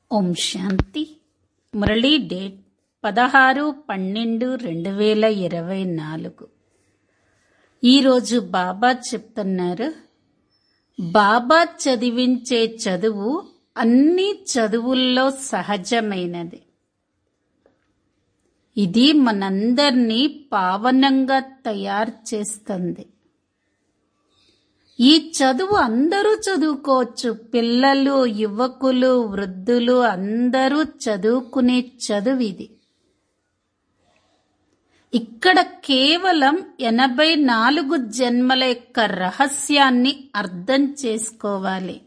ఓం శాంతి Murali date పదహారు పన్నెండు రెండు వేల ఇరవై నాలుగు ఈరోజు బాబా చెప్తున్నారు బాబా చదివించే చదువు అన్ని చదువుల్లో సహజమైనది ఇది మనందర్నీ పావనంగా తయారు చేస్తుంది ఈ చదువు అందరూ చదువుకోవచ్చు పిల్లలు యువకులు వృద్ధులు అందరూ చదువుకునే చదువు ఇది ఇక్కడ కేవలం ఎనభై నాలుగు జన్మల యొక్క రహస్యాన్ని అర్థం చేసుకోవాలి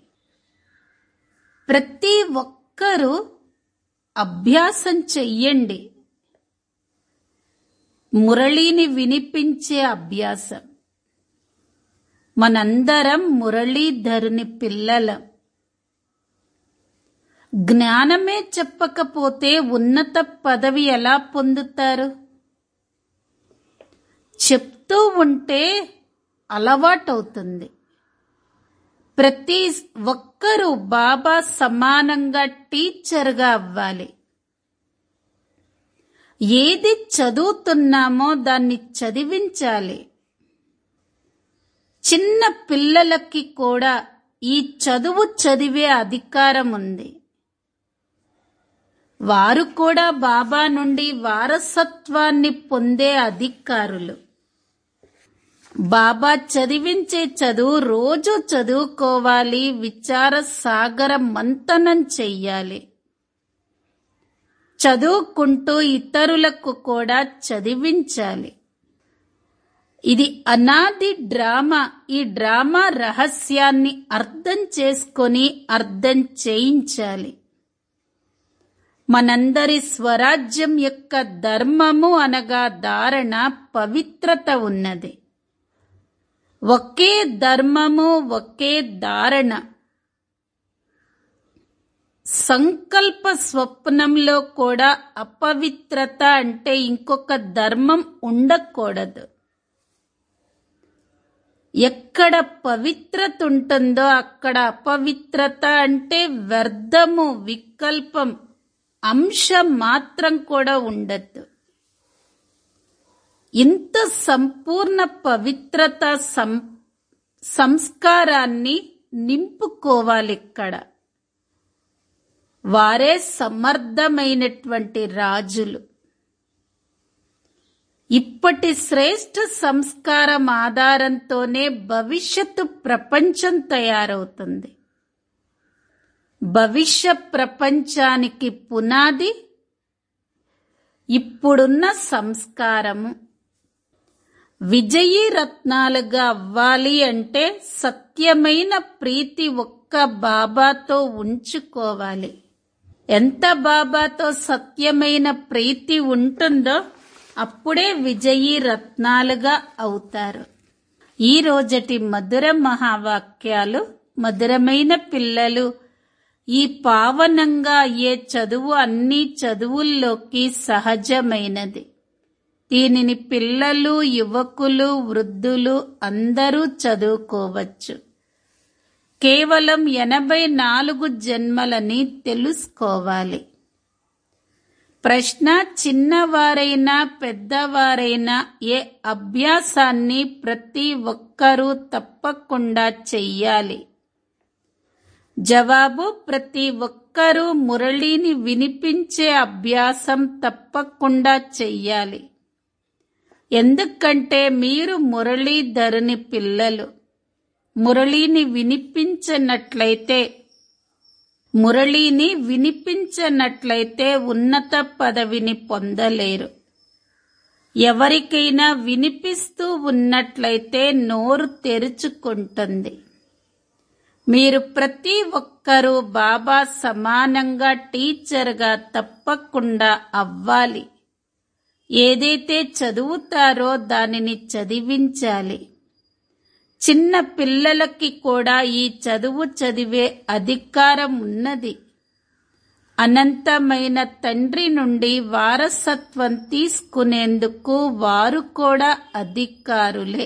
ప్రతి ఒక్కరూ అభ్యాసం చెయ్యండి మురళిని వినిపించే అభ్యాసం మనందరం మురళీధరుని పిల్లలం జ్ఞానమే చెప్పకపోతే ఉన్నత పదవి ఎలా పొందుతారు చెప్తూ ఉంటే అలవాటవుతుంది ప్రతి ఒక్కరూ బాబా సమానంగా టీచర్గా అవ్వాలి ఏది చదువుతున్నామో దాన్ని చదివించాలి చిన్న పిల్లలకి కూడా ఈ చదువు చదివే అధికారం ఉంది వారు కూడా బాబా నుండి వారసత్వాన్ని పొందే అధికారులు బాబా చదివించే చదువు రోజు చదువుకోవాలి విచార సాగర మంతనం చెయ్యాలి చదువుకుంటూ ఇతరులకు కూడా చదివించాలి ఇది అనాది డ్రామా ఈ డ్రామా రహస్యాన్ని అర్థం చేసుకొని అర్థం చేయించాలి మనందరి స్వరాజ్యం యొక్క ధర్మము అనగా ధారణ పవిత్రత ఉన్నది ఒకే ధర్మము ఒకే ధారణ సంకల్ప స్వప్నంలో కూడా అపవిత్రత అంటే ఇంకొక ధర్మం ఉండకూడదు ఎక్కడ పవిత్రత ఉంటుందో అక్కడ అపవిత్రత అంటే వ్యర్థము వికల్పం అంశం మాత్రం కూడా ఉండద్దు ఇంత సంపూర్ణ పవిత్రత సం సంస్కారాన్ని నింపుకోవాలి ఇక్కడ వారే సమర్థమైనటువంటి రాజులు ఇప్పటి శ్రేష్ఠ సంస్కారం ఆధారంతోనే భవిష్యత్తు ప్రపంచం తయారవుతుంది భవిష్య ప్రపంచానికి పునాది ఇప్పుడున్న సంస్కారము విజయీ రత్నాలుగా అవ్వాలి అంటే సత్యమైన ప్రీతి ఒక్క బాబాతో ఉంచుకోవాలి ఎంత బాబాతో సత్యమైన ప్రీతి ఉంటుందో అప్పుడే విజయీ రత్నాలుగా అవుతారు ఈ రోజటి మధుర మహావాక్యాలు మధురమైన పిల్లలు ఈ పావనంగా అయ్యే చదువు అన్ని చదువుల్లోకి సహజమైనది దీనిని పిల్లలు యువకులు వృద్ధులు అందరూ చదువుకోవచ్చు కేవలం ఎనభై నాలుగు జన్మలని తెలుసుకోవాలి ప్రశ్న చిన్నవారైనా పెద్దవారైనా ఏ అభ్యాసాన్ని ప్రతి ఒక్కరూ తప్పకుండా చెయ్యాలి జవాబు ప్రతి ఒక్కరూ మురళిని వినిపించే అభ్యాసం తప్పకుండా చెయ్యాలి ఎందుకంటే మీరు మురళీధరుని పిల్లలు మురళిని వినిపించనట్లయితే మురళిని వినిపించనట్లయితే ఉన్నత పదవిని పొందలేరు ఎవరికైనా వినిపిస్తూ ఉన్నట్లయితే నోరు తెరుచుకుంటుంది మీరు ప్రతి ఒక్కరూ బాబా సమానంగా టీచర్గా తప్పకుండా అవ్వాలి ఏదైతే చదువుతారో దానిని చదివించాలి చిన్న పిల్లలకి కూడా ఈ చదువు చదివే అధికారం ఉన్నది అనంతమైన తండ్రి నుండి వారసత్వం తీసుకునేందుకు వారు కూడా అధికారులే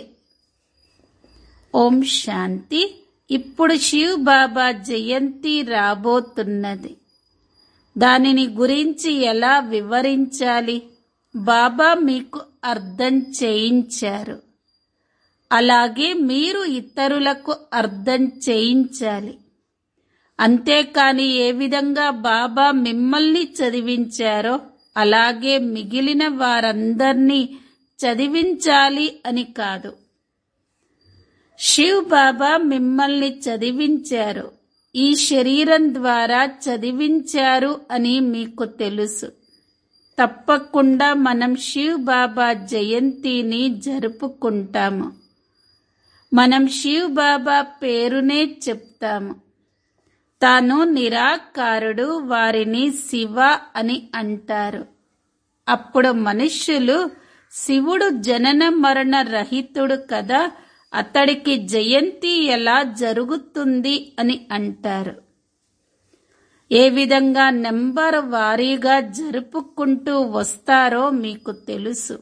ఓం శాంతి ఇప్పుడు శివ్ బాబా జయంతి రాబోతున్నది దానిని గురించి ఎలా వివరించాలి బాబా మీకు అర్థం చేయించారు అలాగే మీరు ఇతరులకు అర్థం చేయించాలి అంతేకాని ఏ విధంగా బాబా మిమ్మల్ని చదివించారో అలాగే మిగిలిన వారందర్నీ చదివించాలి అని కాదు శివ్ బాబా మిమ్మల్ని చదివించారు ఈ శరీరం ద్వారా చదివించారు అని మీకు తెలుసు తప్పకుండా మనం శివ్ బాబా జయంతిని జరుపుకుంటాము మనం శివ్ బాబా పేరునే చెప్తాము తాను నిరాకారుడు వారిని శివ అని అంటారు అప్పుడు మనుష్యులు శివుడు జనన మరణ రహితుడు కదా అతడికి జయంతి ఎలా జరుగుతుంది అని అంటారు ఏ విధంగా నెంబర్ వారీగా జరుపుకుంటూ వస్తారో మీకు తెలుసు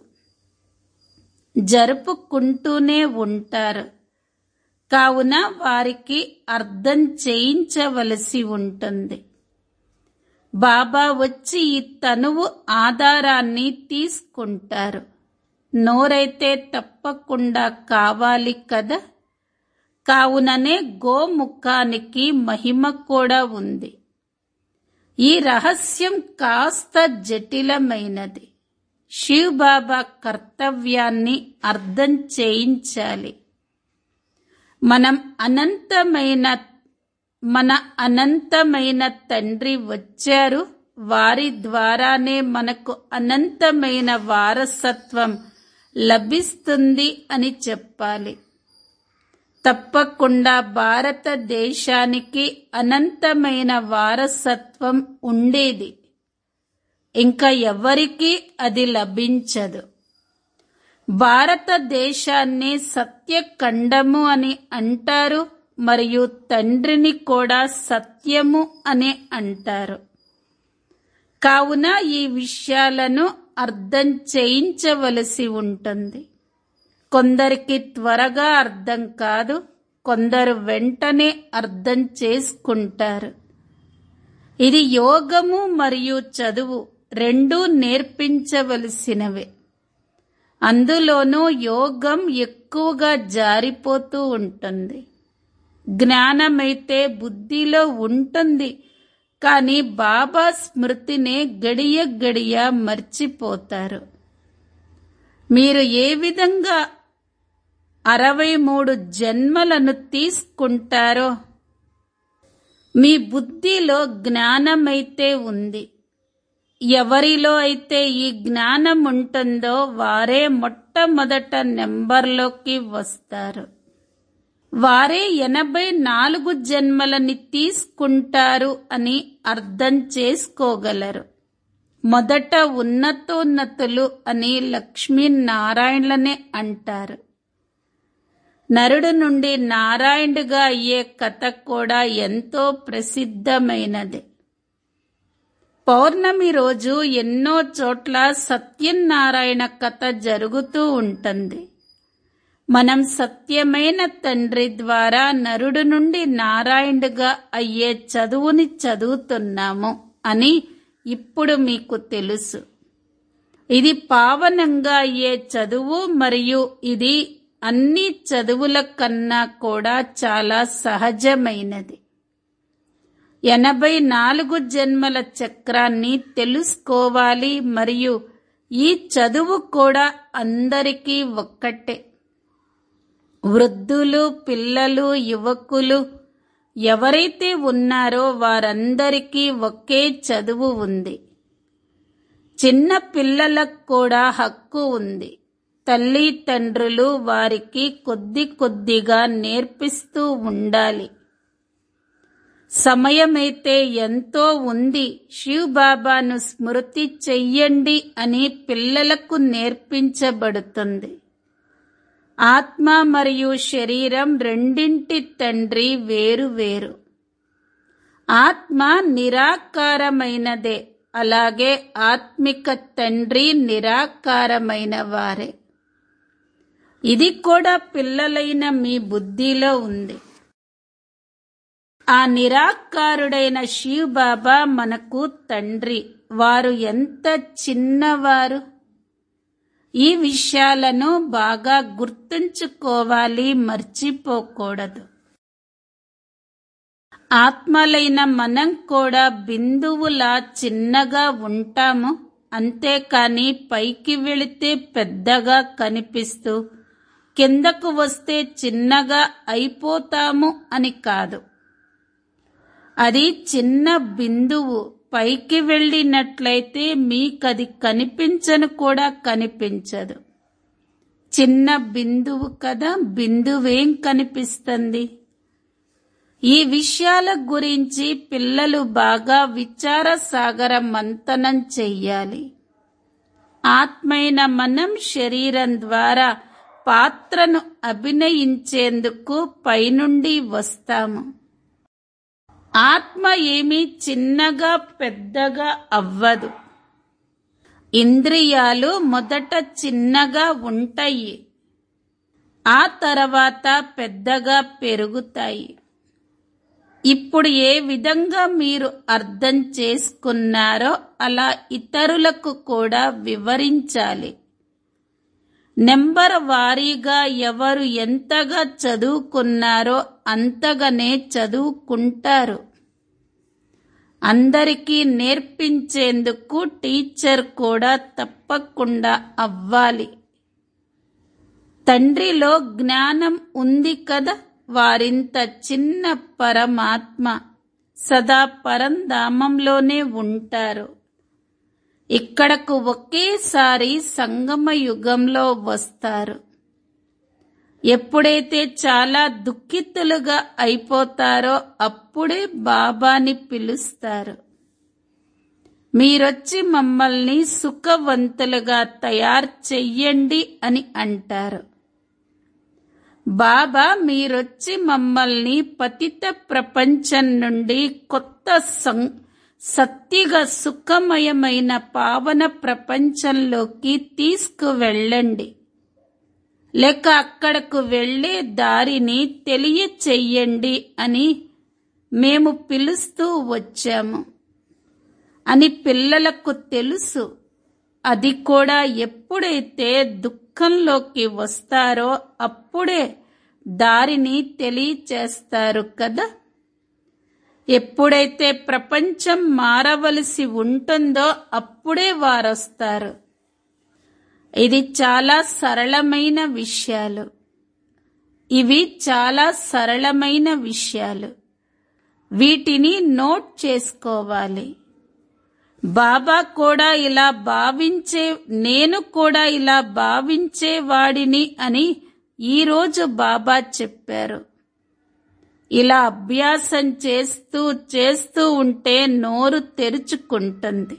జరుపుకుంటూనే ఉంటారు కావున వారికి అర్థం చేయించవలసి ఉంటుంది బాబా వచ్చి ఈ తనువు ఆధారాన్ని తీసుకుంటారు నోరైతే తప్పకుండా కావాలి కదా కావుననే గోముఖానికి మహిమ కూడా ఉంది ఈ రహస్యం కాస్త జటిలమైనది శివ్ బాబా కర్తవ్యాన్ని అర్థం చేయించాలి మనం అనంతమైన మన అనంతమైన తండ్రి వచ్చారు వారి ద్వారానే మనకు అనంతమైన వారసత్వం లభిస్తుంది అని చెప్పాలి తప్పకుండా భారతదేశానికి అనంతమైన వారసత్వం ఉండేది ఇంకా ఎవరికీ అది లభించదు భారతదేశాన్ని సత్యఖండము అని అంటారు మరియు తండ్రిని కూడా సత్యము అని అంటారు కావున ఈ విషయాలను అర్థం చేయించవలసి ఉంటుంది కొందరికి త్వరగా అర్థం కాదు కొందరు వెంటనే అర్థం చేసుకుంటారు ఇది యోగము మరియు చదువు రెండూ నేర్పించవలసినవే అందులోనూ యోగం ఎక్కువగా జారిపోతూ ఉంటుంది జ్ఞానమైతే బుద్ధిలో ఉంటుంది కానీ బాబా స్మృతినే గడియ గడియ మర్చిపోతారు మీరు ఏ విధంగా అరవై మూడు జన్మలను తీసుకుంటారో మీ బుద్ధిలో జ్ఞానమైతే ఉంది ఎవరిలో అయితే ఈ జ్ఞానం ఉంటుందో వారే మొట్టమొదట నెంబర్లోకి వస్తారు వారే ఎనభై నాలుగు జన్మలని తీసుకుంటారు అని అర్థం చేసుకోగలరు మొదట ఉన్నతోన్నతులు అని లక్ష్మీనారాయణలనే అంటారు నరుడు నుండి నారాయణుడుగా అయ్యే కథ కూడా ఎంతో ప్రసిద్ధమైనది పౌర్ణమి రోజు ఎన్నో చోట్ల సత్యనారాయణ కథ జరుగుతూ ఉంటుంది మనం సత్యమైన తండ్రి ద్వారా నరుడు నుండి నారాయణుడుగా అయ్యే చదువుని చదువుతున్నాము అని ఇప్పుడు మీకు తెలుసు ఇది పావనంగా అయ్యే చదువు మరియు ఇది అన్ని చదువుల కన్నా కూడా చాలా సహజమైనది ఎనభై నాలుగు జన్మల చక్రాన్ని తెలుసుకోవాలి మరియు ఈ చదువు కూడా అందరికీ ఒక్కటే వృద్ధులు పిల్లలు యువకులు ఎవరైతే ఉన్నారో వారందరికీ ఒకే చదువు ఉంది చిన్న పిల్లలకు కూడా హక్కు ఉంది తల్లి తండ్రులు వారికి కొద్ది కొద్దిగా నేర్పిస్తూ ఉండాలి సమయమైతే ఎంతో ఉంది శివ్ బాబాను స్మృతి చెయ్యండి అని పిల్లలకు నేర్పించబడుతుంది ఆత్మ మరియు శరీరం రెండింటి తండ్రి వేరు వేరు ఆత్మ నిరాకారమైనదే అలాగే ఆత్మిక తండ్రి నిరాకారమైన వారే ఇది కూడా పిల్లలైన మీ బుద్ధిలో ఉంది ఆ నిరాకారుడైన శివ్ బాబా మనకు తండ్రి వారు ఎంత చిన్నవారు ఈ విషయాలను బాగా గుర్తుంచుకోవాలి మర్చిపోకూడదు ఆత్మలైన మనం కూడా బిందువులా చిన్నగా ఉంటాము అంతేకాని పైకి వెళితే పెద్దగా కనిపిస్తూ కిందకు వస్తే చిన్నగా అయిపోతాము అని కాదు అది చిన్న బిందువు పైకి వెళ్ళినట్లయితే మీకది కనిపించను కూడా కనిపించదు చిన్న బిందువు కదా బిందువేం కనిపిస్తుంది ఈ విషయాల గురించి పిల్లలు బాగా విచార సాగర మంతనం చెయ్యాలి ఆత్మైన మనం శరీరం ద్వారా పాత్రను అభినయించేందుకు పైనుండి వస్తాము ఆత్మ ఏమీ చిన్నగా పెద్దగా అవ్వదు ఇంద్రియాలు మొదట చిన్నగా ఉంటాయి ఆ తర్వాత పెద్దగా పెరుగుతాయి ఇప్పుడు ఏ విధంగా మీరు అర్థం చేసుకున్నారో అలా ఇతరులకు కూడా వివరించాలి నెంబర్ వారీగా ఎవరు ఎంతగా చదువుకున్నారో అంతగానే చదువుకుంటారు అందరికీ నేర్పించేందుకు టీచర్ కూడా తప్పకుండా అవ్వాలి తండ్రిలో జ్ఞానం ఉంది కదా వారింత చిన్న పరమాత్మ సదా పరంధామంలోనే ఉంటారు ఇక్కడకు ఒకేసారి సంగమ యుగంలో వస్తారు ఎప్పుడైతే చాలా దుఃఖితులుగా అయిపోతారో అప్పుడే బాబాని పిలుస్తారు మీరొచ్చి మమ్మల్ని సుఖవంతులుగా తయారు చెయ్యండి అని అంటారు బాబా మీరొచ్చి మమ్మల్ని పతిత ప్రపంచం నుండి కొత్త సం సత్తిగా సుఖమయమైన పావన ప్రపంచంలోకి తీసుకువెళ్ళండి లేక అక్కడకు వెళ్లే దారిని తెలియచెయ్యండి అని మేము పిలుస్తూ వచ్చాము అని పిల్లలకు తెలుసు అది కూడా ఎప్పుడైతే దుఃఖంలోకి వస్తారో అప్పుడే దారిని తెలియచేస్తారు కదా ఎప్పుడైతే ప్రపంచం మారవలసి ఉంటుందో అప్పుడే వారొస్తారు ఇది చాలా సరళమైన విషయాలు ఇవి చాలా సరళమైన విషయాలు వీటిని నోట్ చేసుకోవాలి బాబా కూడా ఇలా భావించే నేను కూడా ఇలా భావించేవాడిని అని ఈరోజు బాబా చెప్పారు ఇలా అభ్యాసం చేస్తూ చేస్తూ ఉంటే నోరు తెరుచుకుంటుంది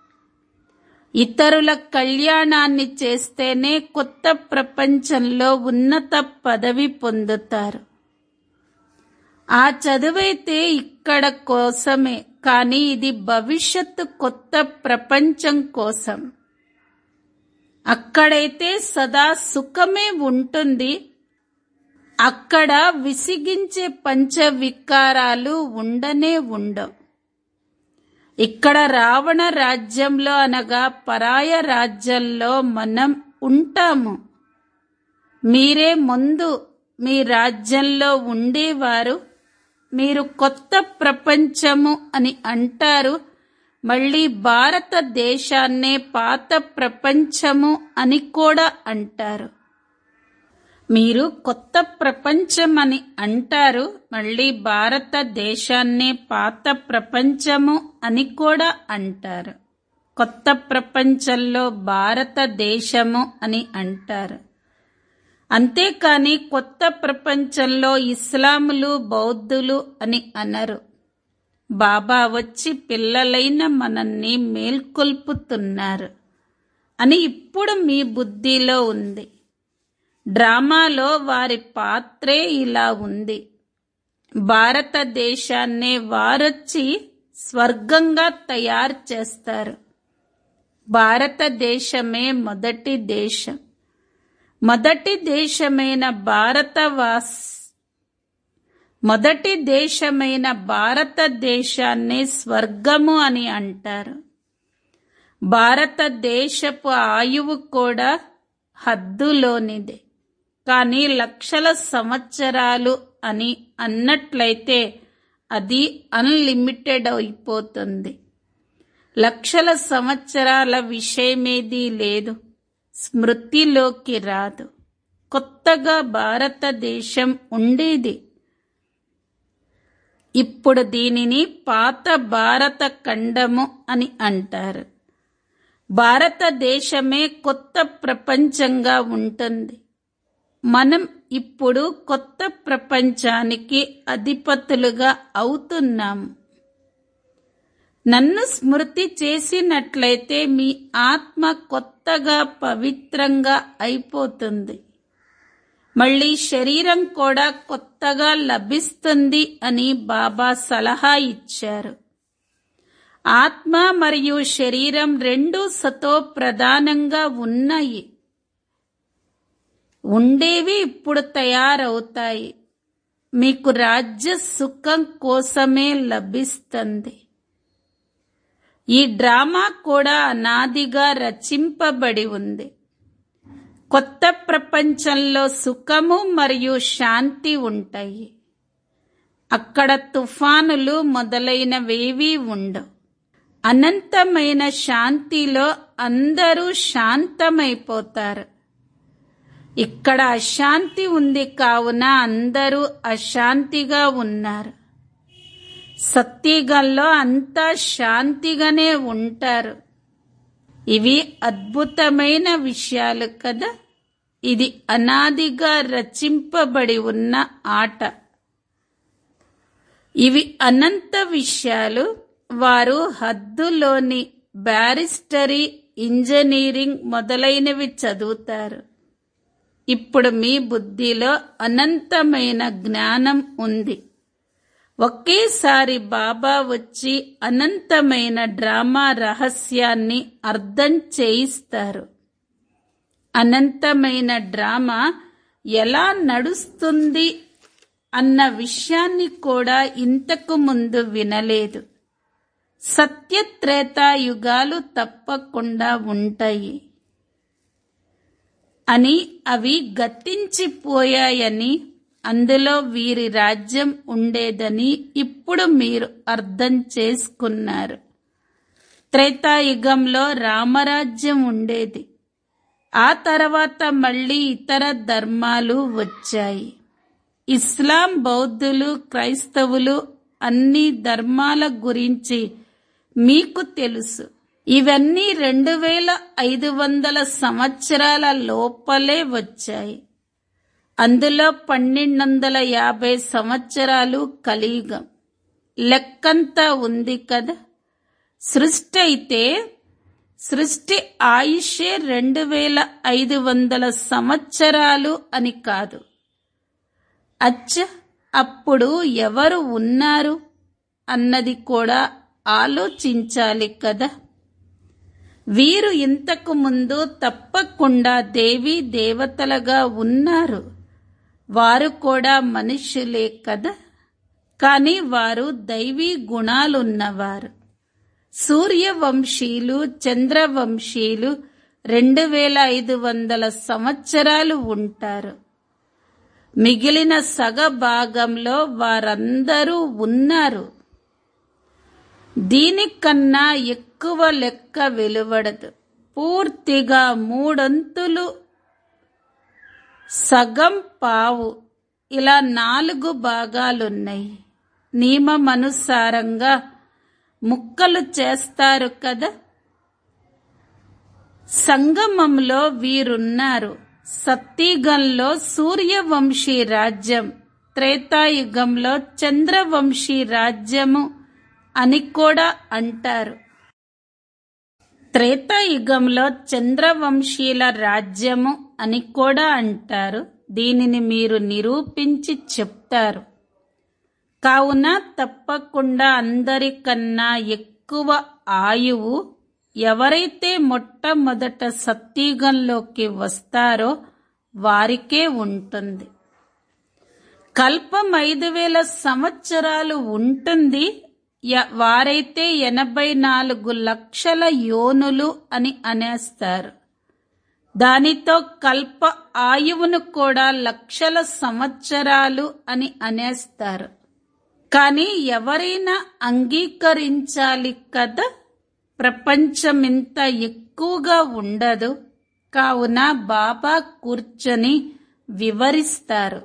ఇతరుల కళ్యాణాన్ని చేస్తేనే కొత్త ప్రపంచంలో ఉన్నత పదవి పొందుతారు ఆ చదువైతే ఇక్కడ కోసమే కానీ ఇది భవిష్యత్తు కొత్త ప్రపంచం కోసం అక్కడైతే సదా సుఖమే ఉంటుంది అక్కడ విసిగించే పంచ వికారాలు ఉండనే ఉండవు ఇక్కడ రావణ రాజ్యంలో అనగా పరాయ రాజ్యంలో మనం ఉంటాము మీరే ముందు మీ రాజ్యంలో ఉండేవారు మీరు కొత్త ప్రపంచము అని అంటారు మళ్ళీ భారతదేశాన్నే పాత ప్రపంచము అని కూడా అంటారు మీరు కొత్త ప్రపంచం అని అంటారు మళ్ళీ భారతదేశాన్నే పాత ప్రపంచము అని కూడా అంటారు కొత్త ప్రపంచంలో భారతదేశము అని అంటారు అంతేకాని కొత్త ప్రపంచంలో ఇస్లాములు బౌద్ధులు అని అనరు బాబా వచ్చి పిల్లలైన మనల్ని మేల్కొల్పుతున్నారు అని ఇప్పుడు మీ బుద్ధిలో ఉంది డ్రామాలో వారి పాత్రే ఇలా ఉంది భారతదేశాన్నే వారొచ్చి స్వర్గంగా తయారు చేస్తారు భారతదేశమే మొదటి దేశం మొదటి దేశమైన భారతవాస్ మొదటి దేశమైన భారతదేశాన్ని స్వర్గము అని అంటారు భారతదేశపు ఆయువు కూడా హద్దులోనిదే కానీ లక్షల సంవత్సరాలు అని అన్నట్లయితే అది అన్లిమిటెడ్ అయిపోతుంది లక్షల సంవత్సరాల విషయమేదీ లేదు స్మృతిలోకి రాదు కొత్తగా భారతదేశం ఉండేది ఇప్పుడు దీనిని పాత భారత ఖండము అని అంటారు భారతదేశమే కొత్త ప్రపంచంగా ఉంటుంది మనం ఇప్పుడు కొత్త ప్రపంచానికి అధిపతులుగా అవుతున్నాము నన్ను స్మృతి చేసినట్లయితే మీ ఆత్మ కొత్తగా పవిత్రంగా అయిపోతుంది మళ్ళీ శరీరం కూడా కొత్తగా లభిస్తుంది అని బాబా సలహా ఇచ్చారు ఆత్మ మరియు శరీరం రెండు సతో ప్రధానంగా ఉన్నాయి ఉండేవి ఇప్పుడు తయారవుతాయి మీకు రాజ్య సుఖం కోసమే లభిస్తుంది ఈ డ్రామా కూడా అనాదిగా రచింపబడి ఉంది కొత్త ప్రపంచంలో సుఖము మరియు శాంతి ఉంటాయి అక్కడ తుఫానులు మొదలైనవేవీ ఉండవు అనంతమైన శాంతిలో అందరూ శాంతమైపోతారు ఇక్కడ అశాంతి ఉంది కావున అందరూ అశాంతిగా ఉన్నారు సత్యగంలో అంతా శాంతిగానే ఉంటారు ఇవి అద్భుతమైన విషయాలు కదా ఇది అనాదిగా రచింపబడి ఉన్న ఆట ఇవి అనంత విషయాలు వారు హద్దులోని బ్యారిస్టరీ ఇంజనీరింగ్ మొదలైనవి చదువుతారు ఇప్పుడు మీ బుద్ధిలో అనంతమైన జ్ఞానం ఉంది ఒకేసారి బాబా వచ్చి అనంతమైన డ్రామా రహస్యాన్ని అర్థం చేయిస్తారు అనంతమైన డ్రామా ఎలా నడుస్తుంది అన్న విషయాన్ని కూడా ఇంతకు ముందు వినలేదు సత్యత్రేతాయుగాలు తప్పకుండా ఉంటాయి అని అవి గతించిపోయాయని అందులో వీరి రాజ్యం ఉండేదని ఇప్పుడు మీరు అర్థం చేసుకున్నారు త్రేతాయుగంలో రామరాజ్యం ఉండేది ఆ తర్వాత మళ్ళీ ఇతర ధర్మాలు వచ్చాయి ఇస్లాం బౌద్ధులు క్రైస్తవులు అన్ని ధర్మాల గురించి మీకు తెలుసు ఇవన్నీ రెండు వేల ఐదు వందల సంవత్సరాల లోపలే వచ్చాయి అందులో పన్నెండు వందల యాభై సంవత్సరాలు కలియుగం లెక్కంతా ఉంది కదా సృష్టి అయితే సృష్టి ఆయుషే రెండు వేల ఐదు వందల సంవత్సరాలు అని కాదు అచ్చ అప్పుడు ఎవరు ఉన్నారు అన్నది కూడా ఆలోచించాలి కదా వీరు ఇంతకు ముందు తప్పకుండా దేవి దేవతలుగా ఉన్నారు వారు కూడా మనుష్యులే కదా కానీ వారు దైవీ గుణాలున్నవారు సూర్యవంశీయులు చంద్రవంశీయులు రెండు వేల ఐదు వందల సంవత్సరాలు ఉంటారు మిగిలిన సగ భాగంలో వారందరూ ఉన్నారు దీనికన్నా ఎక్కువ లెక్క వెలువడదు పూర్తిగా మూడొంతులు సగం పావు ఇలా నాలుగు భాగాలున్నాయి నియమమనుసారంగా ముక్కలు చేస్తారు కదా సంగమంలో వీరున్నారు సత్యగంలో సూర్యవంశీ రాజ్యం త్రేతాయుగంలో చంద్రవంశీ రాజ్యము అని కూడా అంటారు త్రేతాయుగంలో చంద్రవంశీల రాజ్యము అని కూడా అంటారు దీనిని మీరు నిరూపించి చెప్తారు కావున తప్పకుండా అందరికన్నా ఎక్కువ ఆయువు ఎవరైతే మొట్టమొదట సత్యుగంలోకి వస్తారో వారికే ఉంటుంది కల్పం ఐదు వేల సంవత్సరాలు ఉంటుంది య- వారైతే ఎనభై నాలుగు లక్షల యోనులు అని అనేస్తారు దానితో కల్ప ఆయువును కూడా లక్షల సంవత్సరాలు అని అనేస్తారు కానీ ఎవరైనా అంగీకరించాలి కదా ప్రపంచం ఇంత ఎక్కువగా ఉండదు కావున బాబా కూర్చొని వివరిస్తారు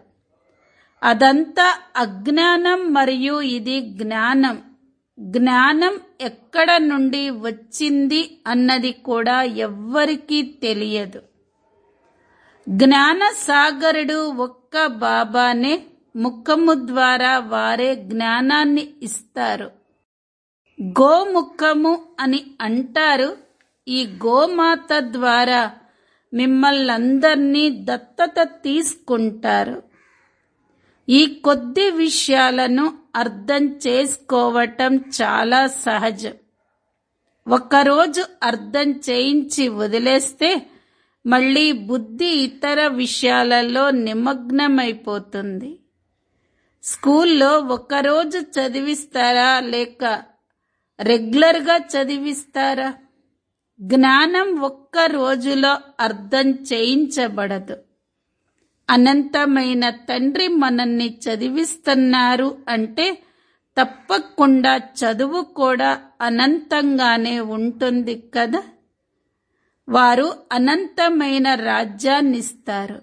అదంతా అజ్ఞానం మరియు ఇది జ్ఞానం జ్ఞానం ఎక్కడ నుండి వచ్చింది అన్నది కూడా ఎవ్వరికీ తెలియదు జ్ఞాన సాగరుడు ఒక్క బాబానే ముఖము ద్వారా వారే జ్ఞానాన్ని ఇస్తారు గోముఖము అని అంటారు ఈ గోమాత ద్వారా మిమ్మల్నందరినీ దత్తత తీసుకుంటారు ఈ కొద్ది విషయాలను అర్థం చేసుకోవటం చాలా సహజం ఒకరోజు అర్థం చేయించి వదిలేస్తే మళ్ళీ బుద్ధి ఇతర విషయాలలో నిమగ్నమైపోతుంది స్కూల్లో ఒకరోజు చదివిస్తారా లేక రెగ్యులర్గా చదివిస్తారా జ్ఞానం ఒక్క రోజులో అర్థం చేయించబడదు అనంతమైన తండ్రి మనల్ని చదివిస్తున్నారు అంటే తప్పకుండా చదువు కూడా అనంతంగానే ఉంటుంది కదా వారు అనంతమైన రాజ్యాన్నిస్తారు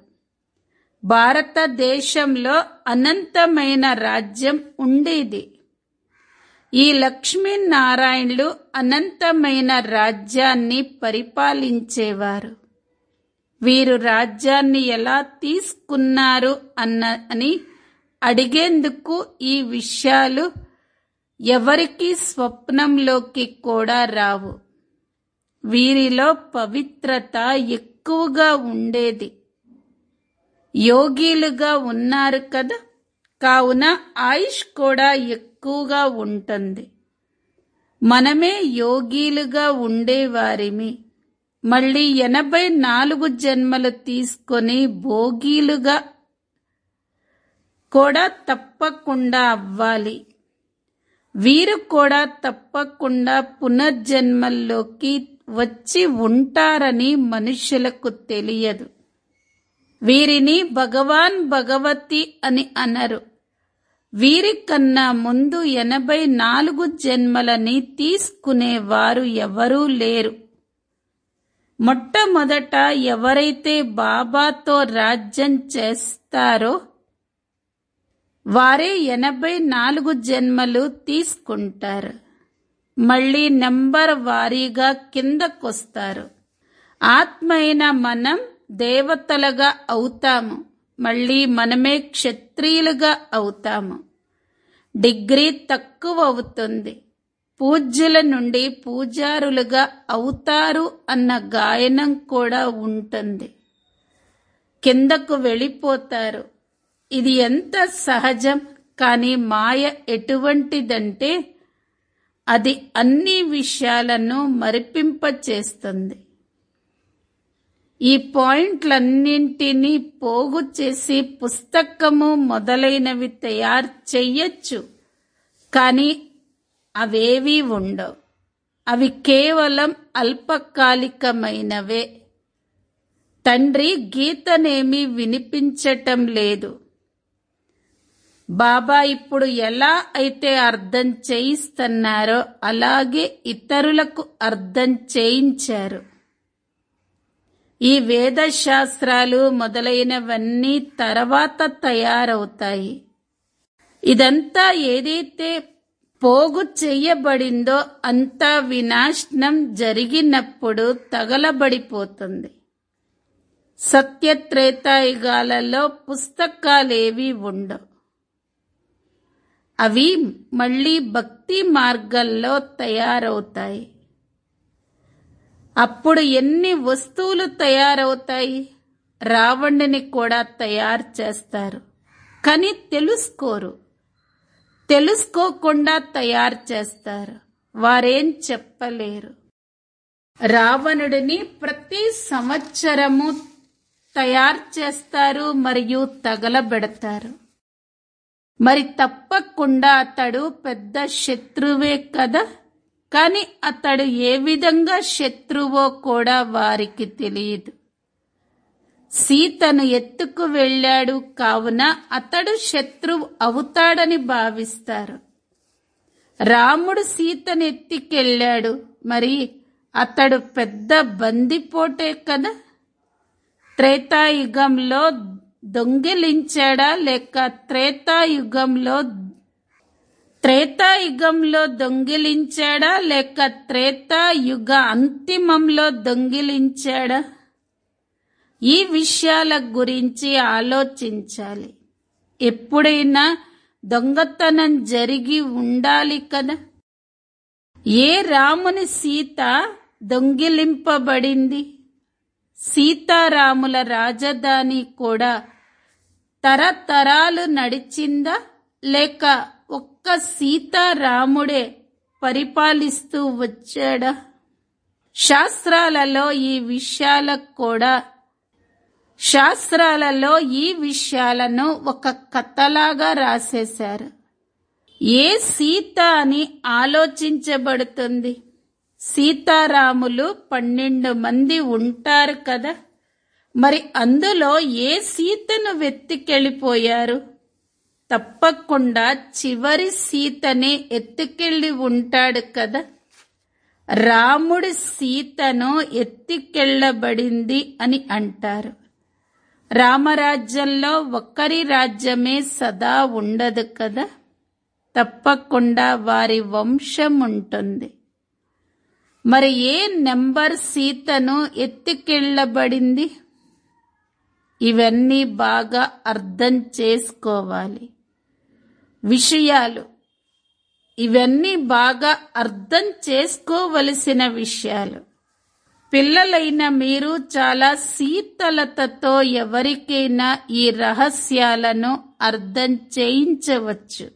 భారతదేశంలో అనంతమైన రాజ్యం ఉండేది ఈ లక్ష్మీనారాయణులు అనంతమైన రాజ్యాన్ని పరిపాలించేవారు వీరు రాజ్యాన్ని ఎలా తీసుకున్నారు అన్న అని అడిగేందుకు ఈ విషయాలు ఎవరికి స్వప్నంలోకి కూడా రావు వీరిలో పవిత్రత ఎక్కువగా ఉండేది యోగిలుగా ఉన్నారు కదా కావున ఆయుష్ కూడా ఎక్కువగా ఉంటుంది మనమే యోగిలుగా ఉండేవారిమి మళ్ళీ ఎనభై నాలుగు జన్మలు తీసుకొని భోగీలుగా కూడా తప్పకుండా అవ్వాలి వీరు కూడా తప్పకుండా పునర్జన్మల్లోకి వచ్చి ఉంటారని మనుషులకు తెలియదు వీరిని భగవాన్ భగవతి అని అనరు వీరికన్నా ముందు ఎనభై నాలుగు జన్మలని తీసుకునేవారు ఎవరూ లేరు మొట్టమొదట ఎవరైతే బాబాతో రాజ్యం చేస్తారో వారే ఎనభై నాలుగు జన్మలు తీసుకుంటారు మళ్ళీ నెంబర్ వారీగా కిందకొస్తారు ఆత్మ అయిన మనం దేవతలుగా అవుతాము మళ్ళీ మనమే క్షత్రియులుగా అవుతాము డిగ్రీ తక్కువ అవుతుంది పూజ్యుల నుండి పూజారులుగా అవుతారు అన్న గాయనం కూడా ఉంటుంది కిందకు వెళ్ళిపోతారు ఇది ఎంత సహజం కానీ మాయ ఎటువంటిదంటే అది అన్ని విషయాలను మరిపింపచేస్తుంది ఈ పాయింట్లన్నింటినీ పోగు చేసి పుస్తకము మొదలైనవి తయారు చెయ్యొచ్చు కానీ అవేవీ ఉండవు అవి కేవలం అల్పకాలికమైనవే తండ్రి గీతనేమి వినిపించటం లేదు బాబా ఇప్పుడు ఎలా అయితే అర్థం చేయిస్తున్నారో అలాగే ఇతరులకు అర్థం చేయించారు ఈ వేద శాస్త్రాలు మొదలైనవన్నీ తర్వాత తయారవుతాయి ఇదంతా ఏదైతే పోగు చెయ్యబడిందో అంతా వినాశనం జరిగినప్పుడు తగలబడిపోతుంది సత్యత్రేతాయుగాలలో పుస్తకాలేవి ఉండవు అవి మళ్ళీ భక్తి మార్గంలో తయారవుతాయి అప్పుడు ఎన్ని వస్తువులు తయారవుతాయి రావణుని కూడా తయారు చేస్తారు కానీ తెలుసుకోరు తెలుసుకోకుండా తయారు చేస్తారు వారేం చెప్పలేరు రావణుడిని ప్రతి సంవత్సరము తయారు చేస్తారు మరియు తగలబెడతారు మరి తప్పకుండా అతడు పెద్ద శత్రువే కదా కాని అతడు ఏ విధంగా శత్రువో కూడా వారికి తెలియదు సీతను ఎత్తుకు వెళ్ళాడు కావున అతడు శత్రువు అవుతాడని భావిస్తారు రాముడు సీతను ఎత్తికెళ్ళాడు మరి అతడు పెద్ద బందిపోటే కదా త్రేతాయుగంలో దొంగిలించాడా లేక త్రేతాయుగంలో త్రేతాయుగంలో దొంగిలించాడా లేక త్రేతాయుగ అంతిమంలో దొంగిలించాడా ఈ విషయాల గురించి ఆలోచించాలి ఎప్పుడైనా దొంగతనం జరిగి ఉండాలి కదా ఏ రాముని సీత దొంగిలింపబడింది సీతారాముల రాజధాని కూడా తరతరాలు నడిచిందా లేక ఒక్క సీతారాముడే పరిపాలిస్తూ వచ్చాడా శాస్త్రాలలో ఈ విషయాలకు కూడా శాస్త్రాలలో ఈ విషయాలను ఒక కథలాగా రాసేశారు ఏ సీత అని ఆలోచించబడుతుంది సీతారాములు పన్నెండు మంది ఉంటారు కదా మరి అందులో ఏ సీతను వెత్తికెళ్ళిపోయారు తప్పకుండా చివరి సీతనే ఎత్తుకెళ్ళి ఉంటాడు కదా రాముడి సీతను ఎత్తికెళ్ళబడింది అని అంటారు రామరాజ్యంలో ఒక్కరి రాజ్యమే సదా ఉండదు కదా తప్పకుండా వారి వంశం ఉంటుంది మరి ఏ నెంబర్ సీతను ఎత్తుకెళ్ళబడింది ఇవన్నీ బాగా అర్థం చేసుకోవాలి విషయాలు ఇవన్నీ బాగా అర్థం చేసుకోవలసిన విషయాలు పిల్లలైన మీరు చాలా శీతలతతో ఎవరికైనా ఈ రహస్యాలను అర్థం చేయించవచ్చు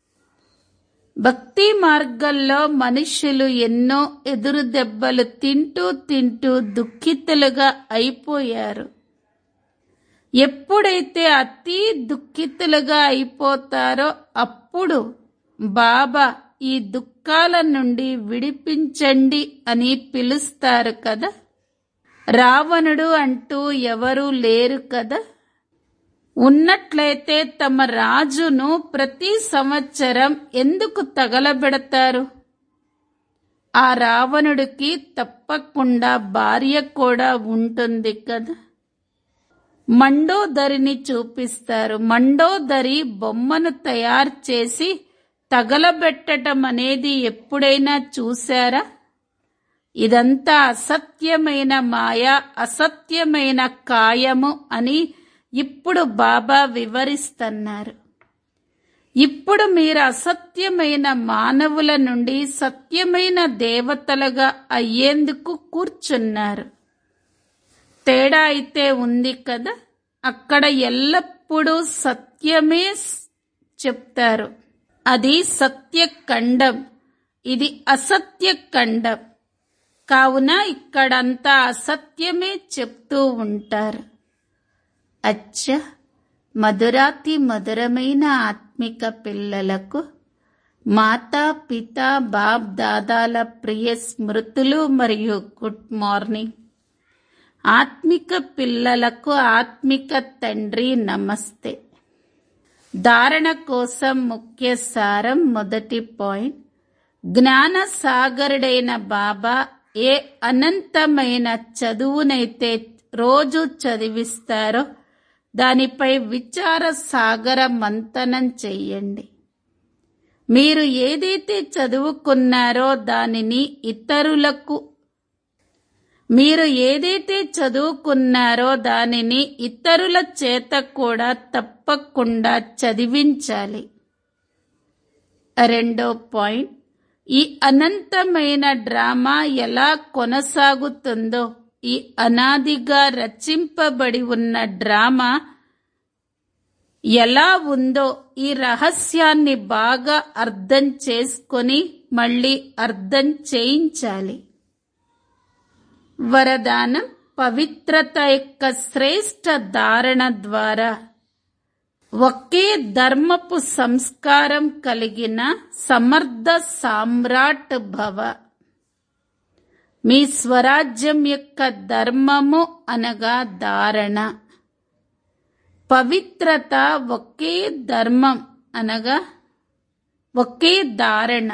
భక్తి మార్గంలో మనుషులు ఎన్నో ఎదురు దెబ్బలు తింటూ తింటూ దుఃఖితులుగా అయిపోయారు ఎప్పుడైతే అతి దుఃఖితులుగా అయిపోతారో అప్పుడు బాబా ఈ దుఃఖాల నుండి విడిపించండి అని పిలుస్తారు కదా రావణుడు అంటూ ఎవరూ లేరు కదా ఉన్నట్లయితే తమ రాజును ప్రతి సంవత్సరం ఎందుకు తగలబెడతారు ఆ రావణుడికి తప్పకుండా భార్య కూడా ఉంటుంది కదా మండోదరిని చూపిస్తారు మండోదరి బొమ్మను తయారు చేసి తగలబెట్టడం అనేది ఎప్పుడైనా చూశారా ఇదంతా అసత్యమైన మాయ అసత్యమైన కాయము అని ఇప్పుడు బాబా వివరిస్తున్నారు ఇప్పుడు మీరు అసత్యమైన మానవుల నుండి సత్యమైన దేవతలుగా అయ్యేందుకు కూర్చున్నారు తేడా అయితే ఉంది కదా అక్కడ ఎల్లప్పుడూ సత్యమే చెప్తారు అది సత్యఖండం ఇది అసత్య ఖండం కావున ఇక్కడంతా అసత్యమే చెప్తూ ఉంటారు అచ్చ మధురాతి మధురమైన ఆత్మిక పిల్లలకు మాతా పిత బాబ్ దాదాల ప్రియ స్మృతులు మరియు గుడ్ మార్నింగ్ ఆత్మిక పిల్లలకు ఆత్మిక తండ్రి నమస్తే ధారణ కోసం ముఖ్య సారం మొదటి పాయింట్ జ్ఞాన సాగరుడైన బాబా ఏ అనంతమైన చదువునైతే రోజు చదివిస్తారో దానిపై విచార సాగర మంతనం చెయ్యండి మీరు ఏదైతే చదువుకున్నారో దానిని ఇతరులకు మీరు ఏదైతే చదువుకున్నారో దానిని ఇతరుల చేత కూడా తప్పకుండా చదివించాలి రెండో పాయింట్ ఈ అనంతమైన డ్రామా ఎలా కొనసాగుతుందో ఈ అనాదిగా రచింపబడి ఉన్న డ్రామా ఎలా ఉందో ఈ రహస్యాన్ని బాగా అర్థం చేసుకొని మళ్ళీ అర్థం చేయించాలి వరదానం పవిత్రత యొక్క శ్రేష్ట ధారణ ద్వారా ఒకే ధర్మపు సంస్కారం కలిగిన సమర్థ సామ్రాట్ భవ మీ స్వరాజ్యం యొక్క ధర్మము అనగా ధారణ పవిత్రత ఒకే ధర్మం అనగా ఒకే ధారణ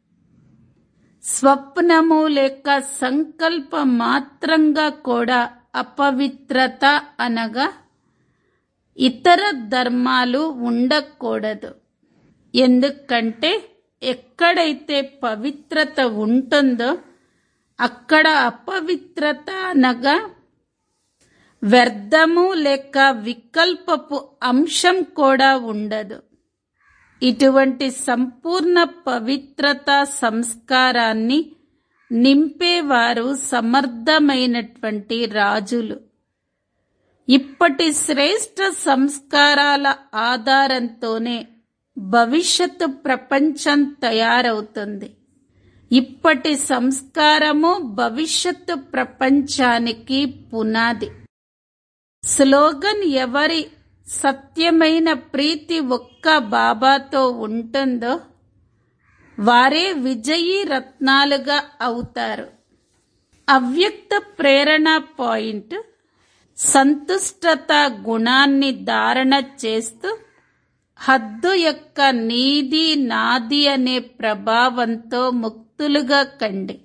స్వప్నము లేక సంకల్ప మాత్రంగా కూడా అపవిత్రత అనగా ఇతర ధర్మాలు ఉండకూడదు ఎందుకంటే ఎక్కడైతే పవిత్రత ఉంటుందో అక్కడ అపవిత్రత అనగా వ్యర్థము లేక వికల్పపు అంశం కూడా ఉండదు ఇటువంటి సంపూర్ణ పవిత్రత సంస్కారాన్ని నింపేవారు సమర్థమైనటువంటి రాజులు ఇప్పటి శ్రేష్ట సంస్కారాల ఆధారంతోనే భవిష్యత్తు ప్రపంచం తయారవుతుంది ఇప్పటి సంస్కారము భవిష్యత్తు ప్రపంచానికి పునాది స్లోగన్ ఎవరి సత్యమైన ప్రీతి ఒక్క బాబాతో ఉంటుందో వారే విజయీ రత్నాలుగా అవుతారు అవ్యక్త ప్రేరణ పాయింట్ సంతుష్టత గుణాన్ని ధారణ చేస్తూ హద్దు యొక్క నీది నాది అనే ప్రభావంతో ముక్తులుగా కండి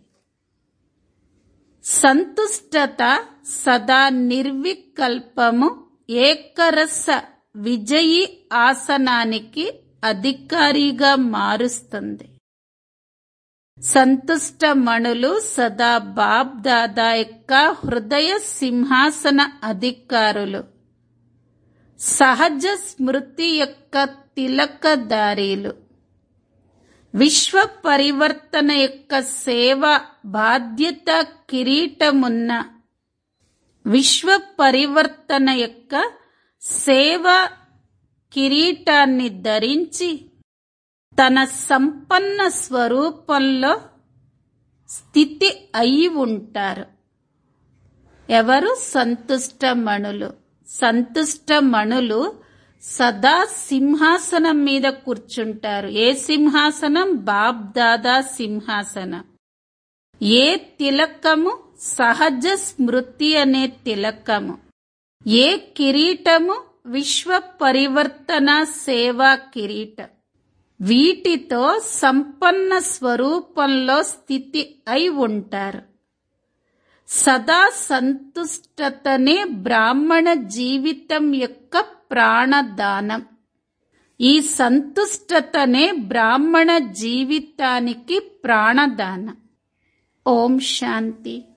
సంతుష్టత సదా నిర్వికల్పము ఏకరస విజయీ ఆసనానికి అధికారిగా మారుస్తుంది సంతుష్ట మణులు సదా బాబ్ దాదా యొక్క హృదయ సింహాసన అధికారులు సహజ స్మృతి యొక్క తిలకదారీలు విశ్వ పరివర్తన యొక్క సేవ బాధ్యత కిరీటమున్న విశ్వ పరివర్తన యొక్క సేవ కిరీటాన్ని ధరించి తన సంపన్న స్వరూపంలో స్థితి అయి ఉంటారు ఎవరు సంతుష్టమణులు సంతుష్టమణులు సదా సింహాసనం మీద కూర్చుంటారు ఏ సింహాసనం బాబ్ దాదా సింహాసనం ఏ తిలకము సహజ స్మృతి అనే తిలకము ఏ కిరీటము విశ్వ పరివర్తన సేవా కిరీటం వీటితో సంపన్న స్వరూపంలో స్థితి అయి ఉంటారు సదా సంతుష్టతనే బ్రాహ్మణ జీవితం యొక్క ప్రాణదానం ఈ సంతుష్టతనే బ్రాహ్మణ జీవితానికి ప్రాణదానం ఓం శాంతి